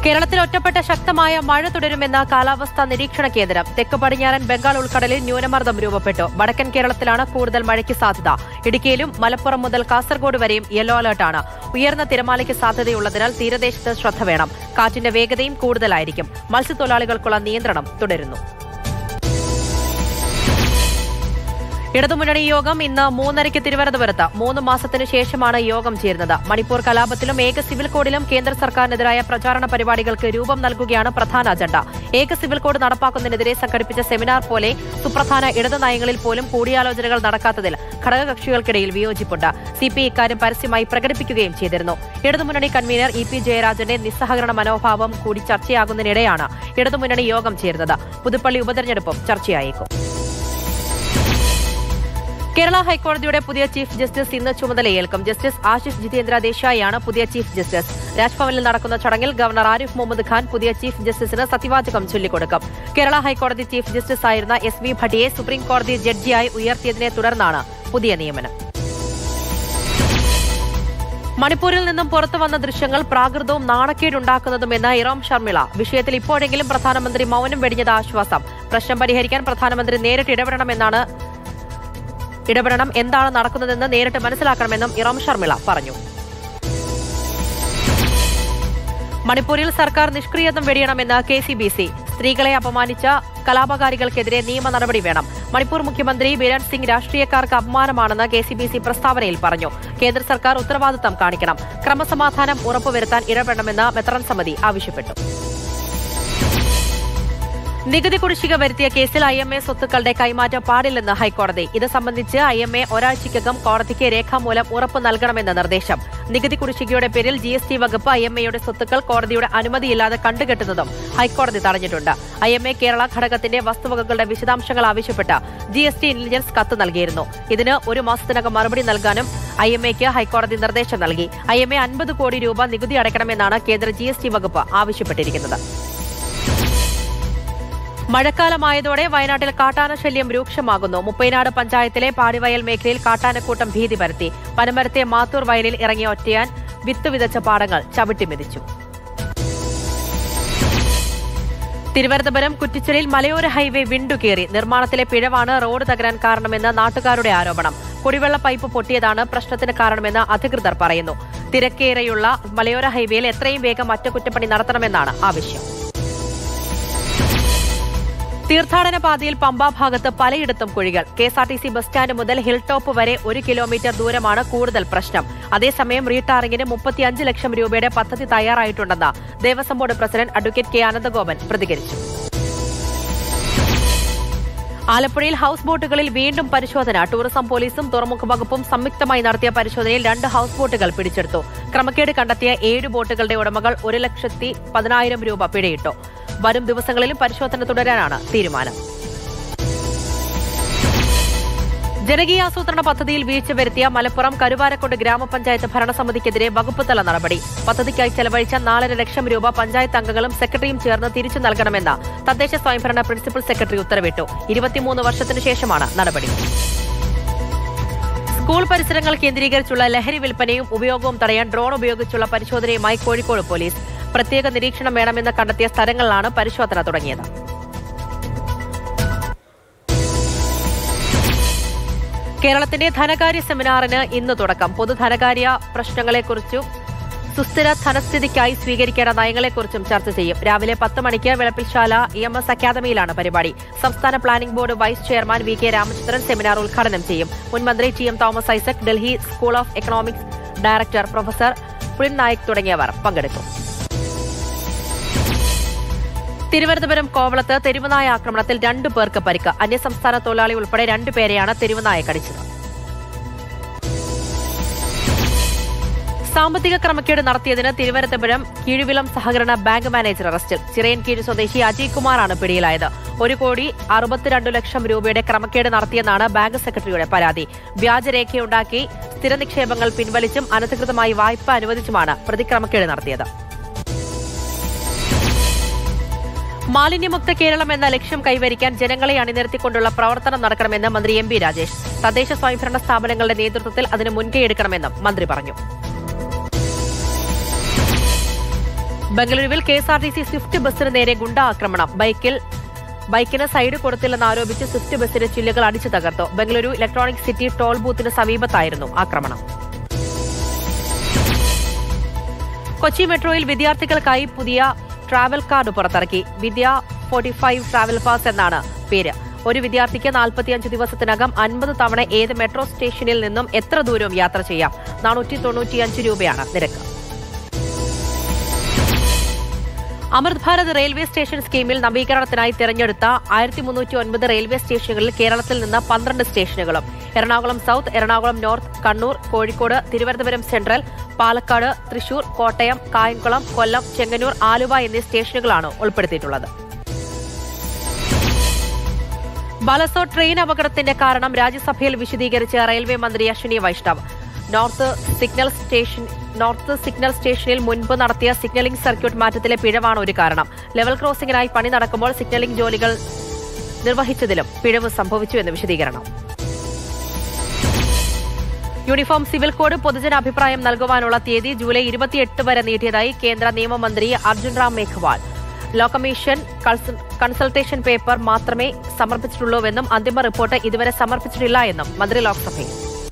കേരളത്തിൽ ഒറ്റപ്പെട്ട ശക്തമായ മഴ തുടരുമെന്ന കാലാവസ്ഥാ നിരീക്ഷണ കേന്ദ്രം തെക്ക് പടിഞ്ഞാറൻ ബംഗാൾ ഉൾക്കടലിൽ ന്യൂനമർദ്ദം രൂപപ്പെട്ടു വടക്കൻ കേരളത്തിലാണ് കൂടുതൽ മഴയ്ക്ക് സാധ്യത ഇടുക്കിയിലും മലപ്പുറം മുതൽ കാസർഗോഡ് വരെയും യെല്ലോ അലർട്ടാണ് ഉയർന്ന തിരമാലയ്ക്ക് സാധ്യതയുള്ളതിനാൽ തീരദേശത്ത് ശ്രദ്ധ വേണം കാറ്റിന്റെ വേഗതയും കൂടുതലായിരിക്കും മത്സ്യത്തൊഴിലാളികൾക്കുള്ള നിയന്ത്രണം തുടരുന്നു ഇടതുമുന്നണി യോഗം ഇന്ന് മൂന്നരയ്ക്ക് തിരുവനന്തപുരത്ത് മൂന്ന് മാസത്തിനു ശേഷമാണ് യോഗം ചേരുന്നത് മണിപ്പൂർ കലാപത്തിലും ഏക സിവിൽ കോഡിലും കേന്ദ്ര സർക്കാരിനെതിരായ പ്രചാരണ പരിപാടികൾക്ക് രൂപം നൽകുകയാണ് പ്രധാന അജണ്ട ഏക സിവിൽ കോഡ് നടപ്പാക്കുന്നതിനെതിരെ സംഘടിപ്പിച്ച സെമിനാർ പോലെ സുപ്രധാന ഇടതു നയങ്ങളിൽ പോലും കൂടിയാലോചനകൾ നടക്കാത്തതിൽ ഘടകകക്ഷികൾക്കിടയിൽ വിയോജിപ്പുണ്ട് സി പി ഇക്കാര്യം പരസ്യമായി പ്രകടിപ്പിക്കുകയും ചെയ്തിരുന്നു ഇടതുമുന്നണി കൺവീനർ ഇ പി ജയരാജന്റെ നിസ്സഹകരണ മനോഭാവം കൂടി ചർച്ചയാകുന്നതിനിടെയാണ് ഇടതുമുന്നണി യോഗം ചേരുന്നത് പുതുപ്പള്ളി ഉപതെരഞ്ഞെടുപ്പും ചർച്ചയായേക്കും കേരള ഹൈക്കോടതിയുടെ പുതിയ ചീഫ് ജസ്റ്റിസ് ഇന്ന് ചുമതലയേൽക്കും ജസ്റ്റിസ് ആശിഷ് ജിതേന്ദ്ര ദേശായിയാണ് പുതിയ ചീഫ് ജസ്റ്റിസ് രാജ്ഭവനിൽ നടക്കുന്ന ചടങ്ങിൽ ഗവർണർ ആരിഫ് മുഹമ്മദ് ഖാൻ പുതിയ ചീഫ് ജസ്റ്റിസിന് സത്യവാചകം ചൊല്ലിക്കൊടുക്കും കേരള ഹൈക്കോടതി ചീഫ് ജസ്റ്റിസ് ആയിരുന്ന എസ് വി ഭട്ടിയെ സുപ്രീം കോടതി ജഡ്ജിയായി ഉയർത്തിയതിനെ തുടർന്നാണ് പുതിയ നിയമനം മണിപ്പൂരിൽ നിന്നും പുറത്തു വന്ന ദൃശ്യങ്ങൾ പ്രാകൃതവും നാണക്കേടുണ്ടാക്കുന്നതുമെന്ന് ഇറോം ഷർമിള വിഷയത്തിൽ ഇപ്പോഴെങ്കിലും പ്രധാനമന്ത്രി മൌനം വെടിഞ്ഞത് ആശ്വാസം പ്രശ്നം പരിഹരിക്കാൻ പ്രധാനമന്ത്രി നേരിട്ട് ഇടപെടണമെന്നാണ് ഇടപെടണം എന്താണ് നടക്കുന്നതെന്ന് നേരിട്ട് മനസ്സിലാക്കണമെന്നും ഇറോം ഷർമിള പറഞ്ഞു മണിപ്പൂരിൽ സർക്കാർ നിഷ്ക്രിയത്വം വെടിയണമെന്ന് കെ സി ബി സി സ്ത്രീകളെ അപമാനിച്ച കലാപകാരികൾക്കെതിരെ നിയമ നടപടി വേണം മണിപ്പൂർ മുഖ്യമന്ത്രി ബിരൺ സിംഗ് രാഷ്ട്രീയക്കാർക്ക് അപമാനമാണെന്ന് കെ സി ബി സി പ്രസ്താവനയിൽ പറഞ്ഞു കേന്ദ്ര സർക്കാർ ഉത്തരവാദിത്തം കാണിക്കണം ക്രമസമാധാനം ഉറപ്പുവരുത്താൻ ഇടപെടണമെന്ന് മെത്രാൻ സമിതി ആവശ്യപ്പെട്ടു നികുതി കുടിശ്ശിക വരുത്തിയ കേസിൽ ഐ എം എ സ്വത്തുക്കളുടെ കൈമാറ്റം പാടില്ലെന്ന് ഹൈക്കോടതി ഇത് സംബന്ധിച്ച് ഐ എം എ ഒരാഴ്ചയ്ക്കകം കോടതിക്ക് രേഖാമൂലം ഉറപ്പ് നൽകണമെന്ന നിർദ്ദേശം നികുതി കുടിശ്ശികയുടെ പേരിൽ ജി എസ് ടി വകുപ്പ് ഐ എം എയുടെ സ്വത്തുക്കൾ കോടതിയുടെ അനുമതിയില്ലാതെ കണ്ടുകെട്ടുന്നതും ഹൈക്കോടതി തടഞ്ഞിട്ടുണ്ട് ഐ എം എ കേരള ഘടകത്തിന്റെ വസ്തുവകകളുടെ വിശദാംശങ്ങൾ ആവശ്യപ്പെട്ട് ജി എസ് ടി ഇന്റലിജൻസ് കത്ത് നൽകിയിരുന്നു ഇതിന് ഒരു മാസത്തിനകം മറുപടി നൽകാനും ഐ എം എക്ക് ഹൈക്കോടതി നിർദ്ദേശം നൽകി ഐ എം എ അൻപത് കോടി രൂപ നികുതി അടയ്ക്കണമെന്നാണ് കേന്ദ്ര ജി എസ് ടി വകുപ്പ് ആവശ്യപ്പെട്ടിരിക്കുന്നത് മഴക്കാലമായതോടെ വയനാട്ടിൽ കാട്ടാന ശല്യം രൂക്ഷമാകുന്നു മുപ്പൈനാട് പഞ്ചായത്തിലെ പാടിവയൽ മേഖലയിൽ കാട്ടാനക്കൂട്ടം ഭീതി പരത്തി പനമരത്തെ മാത്തൂർ വയലിൽ ഇറങ്ങിയ ഒറ്റയാൻ വിത്ത് വിതച്ച പാടങ്ങൾ ചവിട്ടിമെതിച്ചു തിരുവനന്തപുരം കുറ്റിച്ചലിൽ മലയോര ഹൈവേ വിണ്ടുകീറി നിർമ്മാണത്തിലെ പിഴവാണ് റോഡ് തകരാൻ കാരണമെന്ന് നാട്ടുകാരുടെ ആരോപണം കുടിവെള്ള പൈപ്പ് പൊട്ടിയതാണ് പ്രശ്നത്തിന് കാരണമെന്ന് അധികൃതർ പറയുന്നു തിരക്കേറെയുള്ള മലയോര ഹൈവേയിൽ എത്രയും വേഗം അറ്റകുറ്റപ്പണി നടത്തണമെന്നാണ് ആവശ്യം തീർത്ഥാടന പാതയിൽ പമ്പ ഭാഗത്ത് പലയിടത്തും കുഴികൾ K S R T C bus stand മുതൽ ഹിൽ ടോപ്പ് വരെ ഒരു കിലോമീറ്റർ ദൂരമാണ് കൂടുതൽ പ്രശ്നം അതേസമയം റീടാറിംഗിന് മുപ്പത്തിയഞ്ച് ലക്ഷം രൂപയുടെ പദ്ധതി തയ്യാറായിട്ടുണ്ടെന്ന് Devaswom board president advocate K Anandagopan പ്രതികരിച്ചു ആലപ്പുഴയിൽ ഹൌസ് ബോട്ടുകളിൽ വീണ്ടും പരിശോധന ടൂറിസം പോലീസും തുറമുഖ വകുപ്പും സംയുക്തമായി നടത്തിയ പരിശോധനയിൽ രണ്ട് ഹൌസ് ബോട്ടുകൾ പിടിച്ചെടുത്തു ക്രമക്കേട് കണ്ടെത്തിയ ഏഴ് ബോട്ടുകളുടെ ഉടമകൾ ഒരു ലക്ഷത്തി പതിനായിരം രൂപ പിഴയിട്ടു വരും ദിവസങ്ങളിലും പരിശോധന തുടരാനാണ് തീരുമാനം ജനകീയാസൂത്രണ പദ്ധതിയിൽ വീഴ്ച വരുത്തിയ മലപ്പുറം കരുവാരക്കുണ്ട് ഗ്രാമപഞ്ചായത്ത് ഭരണസമിതിക്കെതിരെ വകുപ്പ് തല നടപടി പദ്ധതിക്കായി ചെലവഴിച്ച നാലര ലക്ഷം രൂപ പഞ്ചായത്ത് അംഗങ്ങളും സെക്രട്ടറിയും ചേർന്ന് തിരിച്ചു നൽകണമെന്ന് തദ്ദേശ സ്വയംഭരണ പ്രിൻസിപ്പൽ സെക്രട്ടറി ഉത്തരവിട്ടു ഇരുപത്തിമൂന്ന് വർഷത്തിനു ശേഷമാണ് നടപടി സ്കൂൾ പരിസരങ്ങൾ കേന്ദ്രീകരിച്ചുള്ള ലഹരി വിൽപ്പനയും ഉപയോഗവും തടയാൻ ഡ്രോൺ ഉപയോഗിച്ചുള്ള പരിശോധനയുമായി കോഴിക്കോട് പോലീസ് പ്രത്യേക നിരീക്ഷണം വേണമെന്ന് കണ്ടെത്തിയ സ്ഥലങ്ങളിലാണ് പരിശോധന തുടങ്ങിയത് കേരളത്തിന്റെ ധനകാര്യ സെമിനാറിന് ഇന്ന് തുടക്കം പൊതുധനകാര്യ പ്രശ്നങ്ങളെക്കുറിച്ചും സുസ്ഥിര ധനസ്ഥിതിക്കായി സ്വീകരിക്കേണ്ട നയങ്ങളെക്കുറിച്ചും ചർച്ച ചെയ്യും രാവിലെ പത്ത് മണിക്ക് വിളപ്പിൽശാല ഇ എം എസ് അക്കാദമിയിലാണ് പരിപാടി സംസ്ഥാന planning board vice chairman V K Ramachandran seminar ഉദ്ഘാടനം ചെയ്യും മുൻമന്ത്രി T M Thomas Isaac Delhi school of economics director professor Pulin Nayak തുടങ്ങിയവർ പങ്കെടുക്കും തിരുവനന്തപുരം കോവളത്ത് തെരുവുനായ ആക്രമണത്തിൽ രണ്ടു പേർക്ക് പരിക്ക് അന്യസംസ്ഥാന തൊഴിലാളി ഉൾപ്പെടെ രണ്ടുപേരെയാണ് തെരുവുനായ കടിച്ചത് സാമ്പത്തിക ക്രമക്കേട് നടത്തിയതിന് തിരുവനന്തപുരം കീഴുവിലം സഹകരണ ബാങ്ക് മാനേജർ അറസ്റ്റിൽ ചിറയൻകീഴ് സ്വദേശി അജയ് കുമാറാണ് പിടിയിലായത് ഒരു കോടി അറുപത്തിരണ്ട് ലക്ഷം രൂപയുടെ ക്രമക്കേട് നടത്തിയെന്നാണ് ബാങ്ക് സെക്രട്ടറിയുടെ പരാതി വ്യാജരേഖയുണ്ടാക്കി സ്ഥിര നിക്ഷേപങ്ങൾ പിൻവലിച്ചും അനധികൃതമായി വായ്പ അനുവദിച്ചുമാണ് പ്രതി ക്രമക്കേട് നടത്തിയത് മാലിന്യമുക്ത കേരളം എന്ന ലക്ഷ്യം കൈവരിക്കാൻ ജനങ്ങളെ അണിനിരത്തിക്കൊണ്ടുള്ള പ്രവർത്തനം നടക്കണമെന്ന് മന്ത്രി എം പി രാജേഷ് തദ്ദേശ സ്വയംഭരണ സ്ഥാപനങ്ങളുടെ നേതൃത്വത്തിൽ അതിന് മുൻകൈയെടുക്കണമെന്നും മന്ത്രി പറഞ്ഞു ബംഗളൂരുവിൽ K S R T C swift ബസ്സിന് നേരെ ഗുണ്ട ആക്രമണം ബൈക്കിൽ ബൈക്കിന് സൈഡ് കൊടുത്തില്ലെന്ന് ആരോപിച്ച് സ്വിഫ്റ്റ് ബസ്സിന്റെ ചില്ലുകൾ അടിച്ചു തകർത്തു ബംഗളൂരു ഇലക്ട്രോണിക് സിറ്റി ടോൾ ബൂത്തിന് സമീപത്തായിരുന്നു ആക്രമണം കൊച്ചി മെട്രോയിൽ വിദ്യാർത്ഥികൾക്കായി പുതിയ ട്രാവൽ കാർഡ് പുറത്തിറക്കി Vidya forty five travel pass എന്നാണ് പേര് ഒരു വിദ്യാർത്ഥിക്ക് നാൽപ്പത്തിയഞ്ച് ദിവസത്തിനകം അൻപത് തവണ ഏത് മെട്രോ സ്റ്റേഷനിൽ നിന്നും എത്ര ദൂരവും യാത്ര ചെയ്യാം നാനൂറ്റി തൊണ്ണൂറ്റിയഞ്ച് രൂപയാണ് നിരക്ക് അമൃത് ഭാരത് റെയിൽവേ സ്റ്റേഷൻ സ്കീമിൽ നവീകരണത്തിനായി തിരഞ്ഞെടുത്ത ആയിരത്തി മുന്നൂറ്റി ഒൻപത് റെയിൽവേ സ്റ്റേഷനുകളിൽ കേരളത്തിൽ നിന്ന് പന്ത്രണ്ട് സ്റ്റേഷനുകളും Ernakulam south Ernakulam north Kannur Kozhikode Thiruvananthapuram central Palakkad Thrissur Kottayam Kayamkulam Kollam Chengannur Aluva എന്നീ സ്റ്റേഷനുകളാണ് ഉൾപ്പെടുത്തിയിട്ടുള്ളത് ബാലസോ ട്രെയിൻ അപകടത്തിന്റെ കാരണം രാജ്യസഭയിൽ വിശദീകരിച്ച റെയിൽവേ മന്ത്രി Ashwini Vaishnaw north signal station north signal സ്റ്റേഷനിൽ മുൻപ് നടത്തിയ സിഗ്നലിംഗ് സർക്യൂട്ട് മാറ്റത്തിലെ പിഴവാണ് ഒരു കാരണം ലെവൽ ക്രോസിംഗിനായി പണി നടക്കുമ്പോൾ സിഗ്നലിംഗ് ജോലികൾ നിർവഹിച്ചതിലും പിഴവ് സംഭവിച്ചു എന്ന് വിശദീകരണം യൂണിഫോം സിവിൽ കോഡ് പൊതുജനാഭിപ്രായം നൽകുവാനുള്ള തീയതി ജൂലൈ ഇരുപത്തിയെട്ട് വരെ നീട്ടിയതായി കേന്ദ്ര നിയമമന്ത്രി Arjun Ram Meghwal law commission consul- consultation paper മാത്രമേ സമർപ്പിച്ചിട്ടുള്ളൂവെന്നും അന്തിമ റിപ്പോർട്ട് ഇതുവരെ സമർപ്പിച്ചിട്ടില്ല എന്നും മന്ത്രി ലോക്സഭയിൽ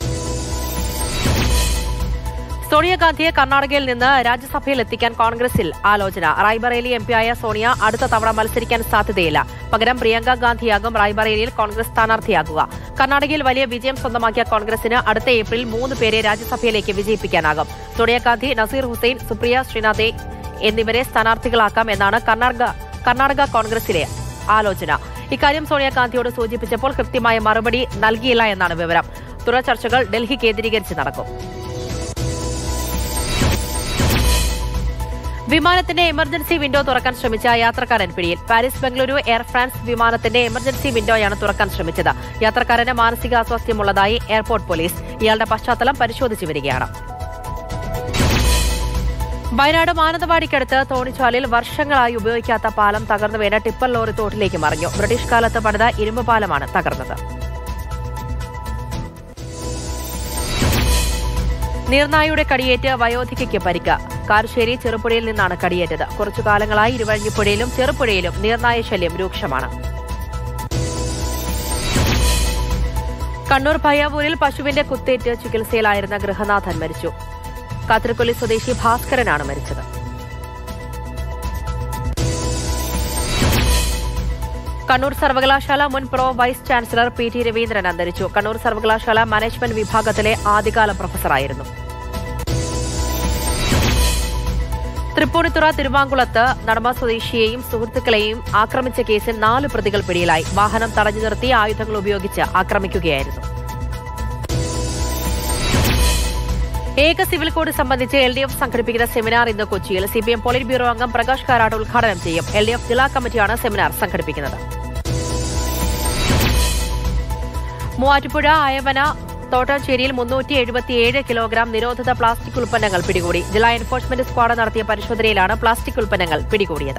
സോണിയാഗാന്ധിയെ കർണാടകയിൽ നിന്ന് രാജ്യസഭയിൽ എത്തിക്കാൻ കോൺഗ്രസിൽ ആലോചന റായ്ബറേലി എംപിയായ സോണിയ അടുത്ത തവണ മത്സരിക്കാൻ സാധ്യതയില്ല പകരം പ്രിയങ്ക ഗാന്ധിയാകും റായ്ബറേലിയിൽ കോൺഗ്രസ് സ്ഥാനാർത്ഥിയാകുക കർണാടകയിൽ വലിയ വിജയം സ്വന്തമാക്കിയ കോൺഗ്രസിന് അടുത്ത ഏപ്രിൽ മൂന്ന് പേരെ രാജ്യസഭയിലേക്ക് വിജയിപ്പിക്കാനാകും സോണിയാഗാന്ധി നസീർ ഹുസൈൻ സുപ്രിയ ശ്രീനാഥെ എന്നിവരെ സ്ഥാനാർത്ഥികളാക്കാം എന്നാണ് കർണാടക കർണാടക കോൺഗ്രസിലെ ആലോചന ഇക്കാര്യം സോണിയാഗാന്ധിയോട് സൂചിപ്പിച്ചപ്പോൾ കൃത്യമായ മറുപടി നൽകിയില്ല എന്നാണ് വിവരം തുടർ ചർച്ചകൾ ഡൽഹി കേന്ദ്രീകരിച്ച് നടക്കും വിമാനത്തിന്റെ എമർജൻസി വിൻഡോ തുറക്കാൻ ശ്രമിച്ച യാത്രക്കാരൻ പിടിയിൽ പാരീസ് ബംഗളൂരു എയർ ഫ്രാൻസ് വിമാനത്തിന്റെ എമർജൻസി വിൻഡോയാണ് തുറക്കാൻ ശ്രമിച്ചത് യാത്രക്കാരന് മാനസികാസ്വാസ്ഥ്യമുള്ളതായി എയർപോർട്ട് പോലീസ് ഇയാളുടെ പശ്ചാത്തലം പരിശോധിച്ചു വരികയാണ് വയനാട് മാനന്തവാടിക്കടുത്ത് തോണിച്ചാലിൽ വർഷങ്ങളായി ഉപയോഗിക്കാത്ത പാലം തകർന്നു വീണ ടിപ്പർ ലോറി തോട്ടിലേക്ക് മറിഞ്ഞു ബ്രിട്ടീഷ് കാലത്ത് പണിത ഇരുമ്പ് പാലമാണ് തകർന്നത് നീർനായുടെ കടിയേറ്റ് വയോധികയ്ക്ക് പരിക്ക് കാരശ്ശേരി ചെറുപുഴയിൽ നിന്നാണ് കടിയേറ്റത് കുറച്ചു കാലങ്ങളായി ഇരുവഴിഞ്ഞിപ്പുഴയിലും ചെറുപുഴയിലും നീർനായ ശല്യം രൂക്ഷമാണ് കണ്ണൂർ പയ്യാവൂരിൽ പശുവിന്റെ കുത്തേറ്റ് ചികിത്സയിലായിരുന്ന ഗൃഹനാഥൻ മരിച്ചു കാത്തിരക്കൊല്ലി സ്വദേശി ഭാസ്കരനാണ് മരിച്ചത് കണ്ണൂർ സർവകലാശാല മുൻ pro vice chancellor P T Raveendran അന്തരിച്ചു കണ്ണൂർ സർവകലാശാല മാനേജ്മെന്റ് വിഭാഗത്തിലെ ആദ്യകാല പ്രൊഫസറായിരുന്നു തൃപ്പൂണിത്തുറ തിരുവാങ്കുളത്ത് നടമ സ്വദേശിയെയും സുഹൃത്തുക്കളെയും ആക്രമിച്ച കേസിൽ നാല് പ്രതികൾ പിടിയിലായി വാഹനം തടഞ്ഞു നിർത്തി ആയുധങ്ങൾ ഉപയോഗിച്ച് ആക്രമിക്കുകയായിരുന്നു ഏക സിവിൽ കോഡ് സംബന്ധിച്ച് എൽ ഡി എഫ് സംഘടിപ്പിക്കുന്ന സെമിനാർ ഇന്ന് കൊച്ചിയിൽ C P M polit bureau അംഗം പ്രകാശ് കാരാട്ട് ഉദ്ഘാടനം ചെയ്യും എൽ ഡി എഫ് ജില്ലാ കമ്മിറ്റിയാണ് സെമിനാർ സംഘടിപ്പിക്കുന്നത് മൂവാറ്റുപുഴ അയവന തോട്ടഞ്ചേരിയിൽ മുന്നൂറ്റി എഴുപത്തിയേഴ് കിലോഗ്രാം നിരോധിത പ്ലാസ്റ്റിക് ഉൽപ്പന്നങ്ങൾ പിടികൂടി ജില്ലാ എൻഫോഴ്സ്മെന്റ് സ്ക്വാഡ് നടത്തിയ പരിശോധനയിലാണ് പ്ലാസ്റ്റിക് ഉൽപ്പന്നങ്ങൾ പിടികൂടിയത്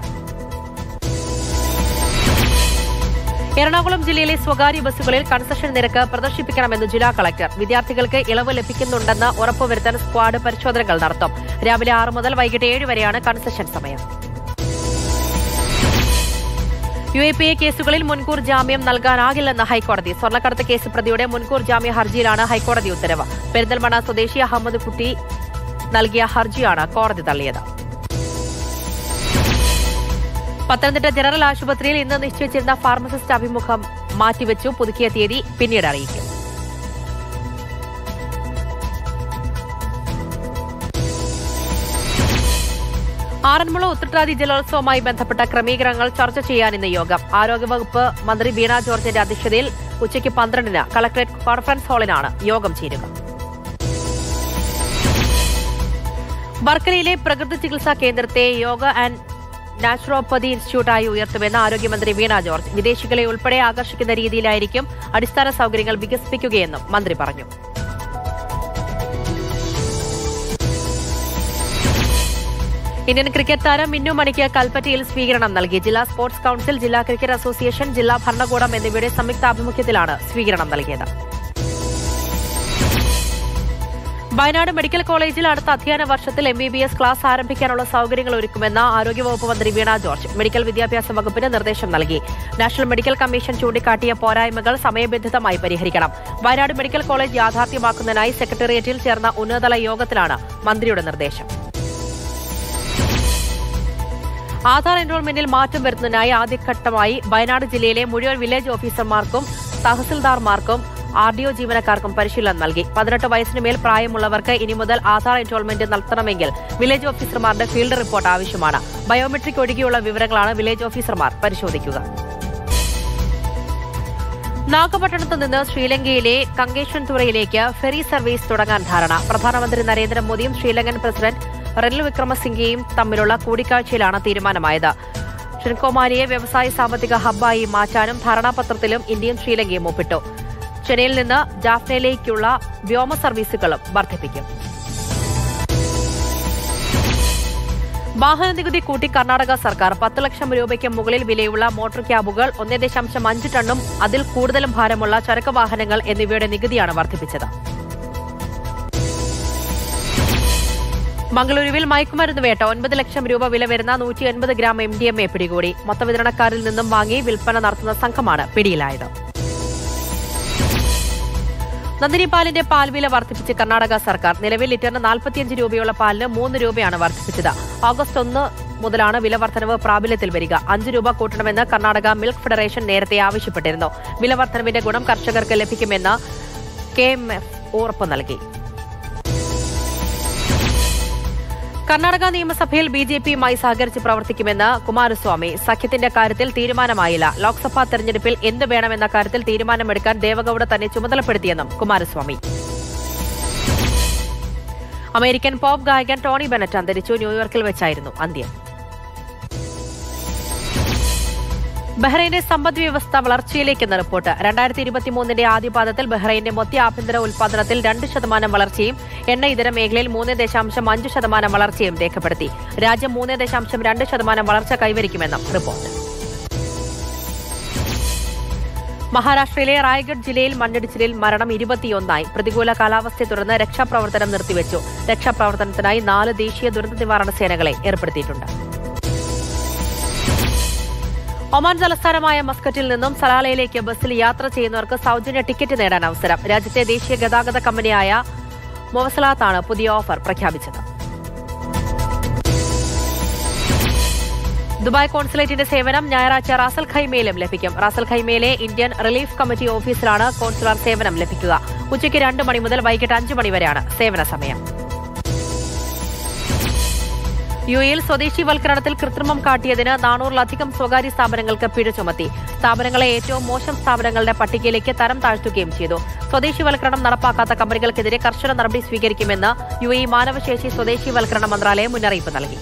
എറണാകുളം ജില്ലയിലെ സ്വകാര്യ ബസ്സുകളിൽ കൺസഷൻ നിരക്ക് പ്രദർശിപ്പിക്കണമെന്ന് ജില്ലാ കളക്ടർ വിദ്യാർത്ഥികൾക്ക് ഇളവ് ലഭിക്കുന്നുണ്ടെന്ന് ഉറപ്പുവരുത്താൻ സ്ക്വാഡ് പരിശോധനകൾ നടത്തും രാവിലെ ആറ് മുതൽ വൈകിട്ട് ഏഴ് വരെയാണ് കൺസഷൻ സമയം യു എ പി എ കേസുകളിൽ മുൻകൂർ ജാമ്യം നൽകാനാകില്ലെന്ന് ഹൈക്കോടതി സ്വർണ്ണക്കടത്ത് കേസ് പ്രതിയുടെ മുൻകൂർ ജാമ്യ ഹർജിയിലാണ് ഹൈക്കോടതി ഉത്തരവ് പെരിന്തൽമണ്ണ സ്വദേശി അഹമ്മദ് കുട്ടി നൽകിയ ഹർജിയാണ് കോടതി തള്ളിയത് പത്തനംതിട്ട ജനറൽ ആശുപത്രിയിൽ ഇന്ന് നിശ്ചയിച്ചിരുന്ന ഫാർമസിസ്റ്റ് അഭിമുഖം മാറ്റിവെച്ചു പുതുക്കിയ തീയതി പിന്നീട് അറിയിക്കും ആറന്മുള ഉത്രട്ടാതി ജലോത്സവവുമായി ബന്ധപ്പെട്ട ക്രമീകരണങ്ങൾ ചർച്ച ചെയ്യാൻ ഇന്ന് യോഗം ആരോഗ്യവകുപ്പ് മന്ത്രി വീണ ജോർജിന്റെ അധ്യക്ഷതയിൽ ഉച്ചയ്ക്ക് പന്ത്രണ്ടിന് കളക്ടറേറ്റ് കോൺഫറൻസ് ഹാളിലാണ് യോഗം ചേരുക വർക്കലയിലെ പ്രകൃതി ചികിത്സാ കേന്ദ്രത്തെ യോഗ ആൻഡ് നാച്ചുറോപ്പതി ഇൻസ്റ്റിറ്റ്യൂട്ടായി ഉയർത്തുമെന്ന് ആരോഗ്യമന്ത്രി വീണ ജോർജ് വിദേശികളെ ഉൾപ്പെടെ ആകർഷിക്കുന്ന രീതിയിലായിരിക്കും അടിസ്ഥാന സൗകര്യങ്ങൾ വികസിപ്പിക്കുകയെന്നും മന്ത്രി പറഞ്ഞു ഇന്ത്യൻ ക്രിക്കറ്റ് താരം മിന്നു മണിക്ക് കൽപ്പറ്റയിൽ സ്വീകരണം നൽകി ജില്ലാ സ്പോർട്സ് കൌൺസിൽ ജില്ലാ ക്രിക്കറ്റ് അസോസിയേഷൻ ജില്ലാ ഭരണകൂടം എന്നിവയുടെ സംയുക്താഭിമുഖ്യത്തിലാണ് സ്വീകരണം നൽകിയത് വയനാട് മെഡിക്കൽ കോളേജിൽ അടുത്ത അധ്യയന വർഷത്തിൽ M B B S class ആരംഭിക്കാനുള്ള സൗകര്യങ്ങൾ ഒരുക്കുമെന്ന് ആരോഗ്യവകുപ്പ് മന്ത്രി വീണ ജോർജ് മെഡിക്കൽ വിദ്യാഭ്യാസ വകുപ്പിന് നിർദ്ദേശം നൽകി നാഷണൽ മെഡിക്കൽ കമ്മീഷൻ ചൂണ്ടിക്കാട്ടിയ പോരായ്മകൾ സമയബന്ധിതമായി പരിഹരിക്കണം വയനാട് മെഡിക്കൽ കോളേജ് യാഥാർത്ഥ്യമാക്കുന്നതിനായി സെക്രട്ടേറിയറ്റിൽ ചേർന്ന ഉന്നതതല യോഗത്തിലാണ് മന്ത്രിയുടെ നിർദ്ദേശം ആധാർ എൻറോൾമെന്റിൽ മാറ്റം വരുത്തുന്നതിനായി ആദ്യഘട്ടമായി വയനാട് ജില്ലയിലെ മുഴുവൻ വില്ലേജ് ഓഫീസർമാർക്കും തഹസിൽദാർമാർക്കും ആർ ഡി ഒ ജീവനക്കാർക്കും പരിശീലനം നൽകി പതിനെട്ട് വയസ്സിന് മേൽ പ്രായമുള്ളവർക്ക് ഇനി മുതൽ ആധാർ എൻറോൾമെന്റ് നടത്തണമെങ്കിൽ വില്ലേജ് ഓഫീസർമാരുടെ ഫീൽഡ് റിപ്പോർട്ട് ആവശ്യമാണ് ബയോമെട്രിക് ഒഴികെയുള്ള വിവരങ്ങളാണ് വില്ലേജ് ഓഫീസർമാർ പരിശോധിക്കുക നാഗപട്ടണത്ത് നിന്ന് ശ്രീലങ്കയിലെ കങ്കേശ്വൻതുറയിലേക്ക് ഫെറി സർവീസ് തുടങ്ങാൻ ധാരണ പ്രധാനമന്ത്രി നരേന്ദ്രമോദിയും ശ്രീലങ്കൻ പ്രസിഡന്റ് റെനിൽ വിക്രമസിംഗെയും തമ്മിലുള്ള കൂടിക്കാഴ്ചയിലാണ് തീരുമാനമായത് ഷിൻകോമാരിയെ വ്യവസായ സാമ്പത്തിക ഹബ്ബായി മാറ്റാനും ധാരണാപത്രത്തിലും ഇന്ത്യയും ശ്രീലങ്കയും ഒപ്പിട്ടു ചെന്നൈയിൽ നിന്ന് ജാഫ്നയിലേക്കുള്ള വ്യോമ സർവീസുകളും വർദ്ധിപ്പിക്കും വാഹന നികുതി കൂട്ടി കർണാടക സർക്കാർ പത്ത് ലക്ഷം രൂപയ്ക്ക് മുകളിൽ വിലയുള്ള മോട്ടോർ ക്യാബുകൾ ഒന്നേ ദശാംശം അഞ്ച് ടണ്ണും അതിൽ കൂടുതലും ഭാരമുള്ള ചരക്ക് വാഹനങ്ങൾ എന്നിവയുടെ നികുതിയാണ് വർദ്ധിപ്പിച്ചത് മംഗളൂരുവിൽ മയക്കുമരുന്ന് വേട്ട ഒൻപത് ലക്ഷം രൂപ വില വരുന്ന നൂറ്റി എൺപത് gram M D M A പിടികൂടി മൊത്തവിതരണക്കാരിൽ നിന്നും വാങ്ങി വിൽപ്പന നടത്തുന്ന സംഘമാണ് പിടിയിലായത് നന്ദിനി പാലിന്റെ പാൽ വില വർദ്ധിപ്പിച്ച് കർണാടക സർക്കാർ നിലവിൽ ലിറ്ററിന് നാൽപ്പത്തിയഞ്ച് രൂപയുള്ള പാലിന് മൂന്ന് രൂപയാണ് വർദ്ധിപ്പിച്ചത് ഓഗസ്റ്റ് ഒന്ന് മുതലാണ് വില വർധനവ് പ്രാബല്യത്തിൽ വരിക അഞ്ച് രൂപ കൂട്ടണമെന്ന് കർണാടക മിൽക്ക് ഫെഡറേഷൻ നേരത്തെ ആവശ്യപ്പെട്ടിരുന്നു വില വർധനവിന്റെ ഗുണം കർഷകർക്ക് ലഭിക്കുമെന്ന് കെ എം എഫ് ഉറപ്പ് നൽകി കർണാടക നിയമസഭയിൽ ബി ജെ പിയുമായി സഹകരിച്ച് പ്രവർത്തിക്കുമെന്ന് കുമാരസ്വാമി സഖ്യത്തിന്റെ കാര്യത്തിൽ തീരുമാനമായില്ല ലോക്സഭാ തെരഞ്ഞെടുപ്പിൽ എന്ത് വേണമെന്ന കാര്യത്തിൽ തീരുമാനമെടുക്കാൻ ദേവഗൌഡ തന്നെ ചുമതലപ്പെടുത്തിയെന്നും കുമാരസ്വാമി അമേരിക്കൻ പോപ്പ് ഗായകൻ ടോണി ബെനറ്റ് അന്തരിച്ചു ന്യൂയോർക്കിൽ വെച്ചായിരുന്നു അന്ത്യം ബഹ്റൈന്റെ സമ്പദ് വ്യവസ്ഥ വളർച്ചയിലേക്കെന്ന റിപ്പോർട്ട് രണ്ടായിരത്തി ഇരുപത്തിമൂന്നിന്റെ ആദ്യപാദത്തിൽ ബഹ്റൈന്റെ മൊത്ത ആഭ്യന്തര ഉൽപാദനത്തിൽ രണ്ട് ശതമാനം വളർച്ചയും എണ്ണ ഇതര മേഖലയിൽ മൂന്ന് ദശാംശം അഞ്ച് ശതമാനം വളർച്ചയും രേഖപ്പെടുത്തി രാജ്യം മൂന്ന് ദശാംശം രണ്ട് ശതമാനം വളർച്ച കൈവരിക്കുമെന്നും റിപ്പോർട്ട് മഹാരാഷ്ട്രയിലെ റായ്ഗഡ് ജില്ലയിൽ മണ്ണിടിച്ചിലിൽ മരണം ഇരുപത്തിയൊന്നായി പ്രതികൂല കാലാവസ്ഥയെ തുടർന്ന് രക്ഷാപ്രവർത്തനം നിർത്തിവെച്ചു രക്ഷാപ്രവർത്തനത്തിനായി നാല് ദേശീയ ദുരന്ത നിവാരണ സേനകളെ ഏർപ്പെടുത്തിയിട്ടുണ്ട് ഒമാൻ തലസ്ഥാനമായ മസ്കറ്റിൽ നിന്നും സലാലയിലേക്ക് ബസ്സിൽ യാത്ര ചെയ്യുന്നവർക്ക് സൗജന്യ ടിക്കറ്റ് നേടാൻ അവസരം രാജ്യത്തെ ദേശീയ ഗതാഗത കമ്പനിയായ മൊവസലാത്താണ് പുതിയ ഓഫർ പ്രഖ്യാപിച്ചത് ദുബായ് കോൺസുലേറ്റിന്റെ സേവനം ഞായറാഴ്ച റാസൽ ഖൈമയിലും ലഭിക്കും റാസൽ ഖൈമയിലെ ഇന്ത്യൻ റിലീഫ് കമ്മിറ്റി ഓഫീസിലാണ് കോൺസുലർ സേവനം ലഭിക്കുക ഉച്ചയ്ക്ക് രണ്ട് മണി മുതൽ വൈകിട്ട് അഞ്ച് മണി വരെയാണ് സേവന സമയം യു എയിൽ സ്വദേശിവൽക്കരണത്തിൽ കൃത്രിമം കാട്ടിയതിന് നാനൂറിലധികം സ്വകാര്യ സ്ഥാപനങ്ങൾക്ക് പിഴ ചുമത്തി സ്ഥാപനങ്ങളെ ഏറ്റവും മോശം സ്ഥാപനങ്ങളുടെ പട്ടികയിലേക്ക് തരം താഴ്ത്തുകയും ചെയ്തു സ്വദേശിവൽക്കരണം നടപ്പാക്കാത്ത കമ്പനികൾക്കെതിരെ കർശന നടപടി സ്വീകരിക്കുമെന്ന് യു എ മാനവശേഷി സ്വദേശിവൽക്കരണ മന്ത്രാലയം മുന്നറിയിപ്പ് നൽകി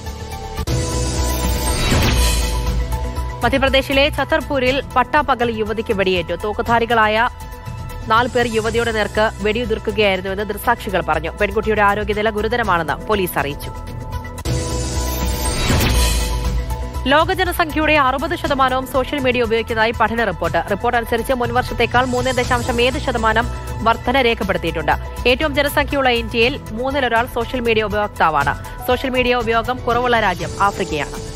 മധ്യപ്രദേശിലെ ഛത്തർപൂരിൽ പട്ടാപ്പകൽ യുവതിക്ക് വെടിയേറ്റു തോക്കുധാരികളായ നാല് പേർ യുവതിയുടെ നേർക്ക് വെടിയുതിർക്കുകയായിരുന്നുവെന്ന് ദൃക്സാക്ഷികൾ പറഞ്ഞു പെൺകുട്ടിയുടെ ആരോഗ്യനില ഗുരുതരമാണെന്ന് പോലീസ് അറിയിച്ചു ലോക ജനസംഖ്യയുടെ അറുപത് ശതമാനവും സോഷ്യൽ മീഡിയ ഉപയോഗിക്കുന്നതായി പഠന റിപ്പോർട്ട് റിപ്പോർട്ട് അനുസരിച്ച് മുൻവർഷത്തേക്കാൾ മൂന്ന് ദശാംശം ഏഴ് ശതമാനം വർധന രേഖപ്പെടുത്തിയിട്ടുണ്ട് ഏറ്റവും ജനസംഖ്യയുള്ള ഇന്ത്യയിൽ മൂന്നിലൊരാൾ സോഷ്യൽ മീഡിയ ഉപയോക്താവാണ് സോഷ്യൽ മീഡിയ ഉപയോഗം കുറവുള്ള രാജ്യം ആഫ്രിക്കയാണ്